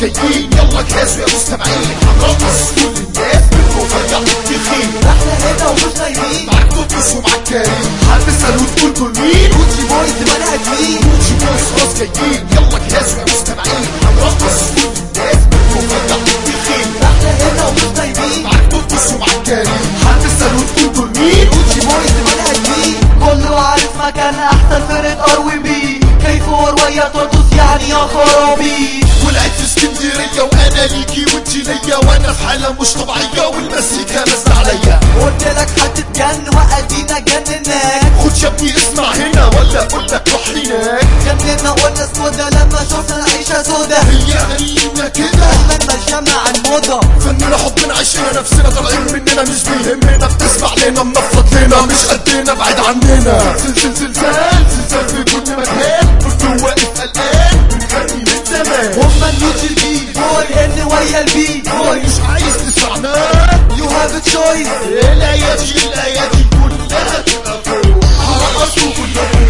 جايين يلا جهزوا يا مستمعين هنرقص كل الناس بالرفيع التخين احنا هنا ومش نايمين معاك قدس ومعاك كريم هتسأل وتقول دول مين روتشي بويز بني ادمين روتشي بويز خلاص جايين يلا جهزوا يا مستمعين هنرقص كل الناس بالرفيع التخين احنا هنا ومش نايمين معاك قدس ومعاك كريم هتسأل وتقول دول مين روتشي بويز بني ادمين كله عارف مكانها احسن فرقة ار وي بي كيف ويا ترقص يعني يا خرابي ولعت في اسكندرية وانا ليكي وانتي ليا وانا في حالة مش طبيعية والمزيكا نازلة عليا قلت لك هتتجن وادينا جنناك خد يا ابني اسمع هنا ولا اقول لك روح هناك جننا قلنا سودا لما شفنا العيشة سودا هي اغانينا كده دايما ماشية مع الموضة فننا حبنا عايشين نفسنا طالعين مننا مش بيهمنا بتسمع لنا منفض لنا مش قدنا بعيد عننا زلزال زلزال زلزال في كل مكان كله واقف قلقان بنغني من زمان هما النوتش البي بوي ان ويا البي بوي مش عايز تسمعنا يو هاف تشويس الايادي الايادي كلها تبقى فوق هرقصوا كلهم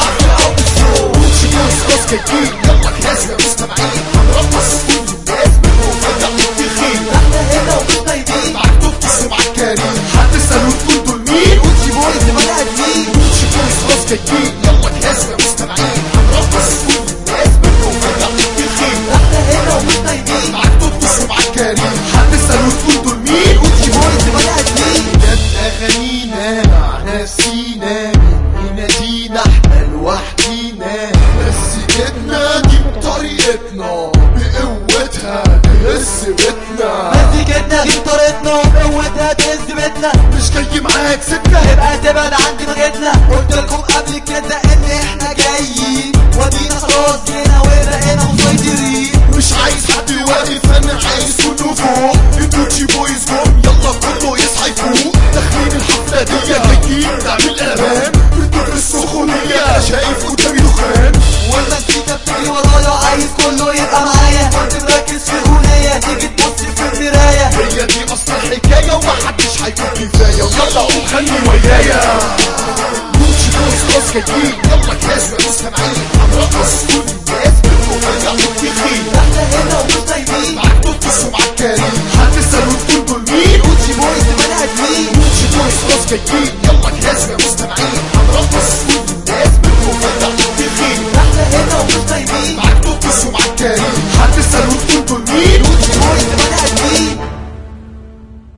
روتشي بويز خلاص جايين يلا جهزوا يا مستمعين هنرقص كل الناس بالرفيع التخين احنا هنا ومش نايمين معاك دكتور ومعاك كريم هتسأل وتقول دول مين روتشي بويز بني ادمين روتشي بويز خلاص جايين يلا جهزوا يا مستمعين هنرقص كل الناس بالرفيع التخين احنا هنا ومش نايمين معاك دكتور ومعاك كريم هتسأل وتقول دول مين روتشي بويز بني ادمين جت أغانينا مع نفسينا ينادينا احنا لوحدينا بس ايدنا دي بطريقتنا بقوتها تهز بيتنا مزيكتنا دي طريقتنا وقوتها تهز بيتنا مش جاي معاك سكة يبقى تبعد عن دماغتنا قلت لكم قبل كده ان احنا جايين ودينا خلاص جينا وبقينا مسيطرين مش عايز حد واقف انا عايز كله فوق الدوتشي بويز جم يلا كله يصحى يفوق داخلين الحفلة دي جايين نعمل قلبان بتدور السخونية انا شايف قدامي دخان والمزيكا بتجري ورايا عايز كله يبقى معايا كنت مركز في الاغنية تيجي تبص في المراية هي دي اصل الحكاية ومحدش هيكون كفاية ويلا قوم غني ويايا دوتشي بويز خلاص جايين